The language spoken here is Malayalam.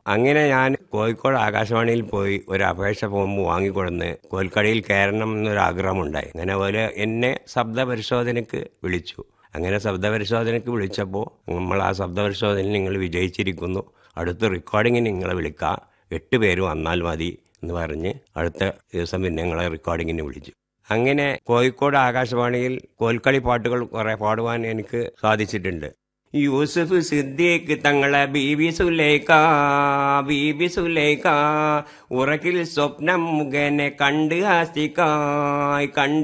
അങ്ങനെ ഞാൻ കോഴിക്കോട് ആകാശവാണിയിൽ പോയി ഒരു അപേക്ഷ ഫോം വാങ്ങിക്കൊടുന്ന് കോൽക്കടയിൽ കയറണം എന്നൊരു ആഗ്രഹമുണ്ടായി അങ്ങനെ പോലെ എന്നെ ശബ്ദ പരിശോധനയ്ക്ക് വിളിച്ചു അങ്ങനെ ശബ്ദ പരിശോധനയ്ക്ക് വിളിച്ചപ്പോൾ നമ്മൾ ആ ശബ്ദ പരിശോധനയിൽ നിങ്ങൾ വിജയിച്ചിരിക്കുന്നു അടുത്ത റെക്കോർഡിങ്ങിന് നിങ്ങളെ വിളിക്കാം എട്ട് പേര് വന്നാൽ മതി എന്ന് പറഞ്ഞ് അടുത്ത ദിവസം പിന്നെ ഞങ്ങളെ റെക്കോർഡിങ്ങിന് വിളിച്ചു അങ്ങനെ കോഴിക്കോട് ആകാശവാണിയിൽ കോൽക്കളി പാട്ടുകൾ കുറെ പാടുവാൻ എനിക്ക് സാധിച്ചിട്ടുണ്ട് യൂസുഫ് സിദ്ദീഖ് തങ്ങളെ ബീബി സുലൈക്ക ബീബി സുലൈക്ക ഉറക്കിൽ സ്വപ്നം മുഖേനെ കണ്ട് ആസ്തിക്കായി കണ്ട്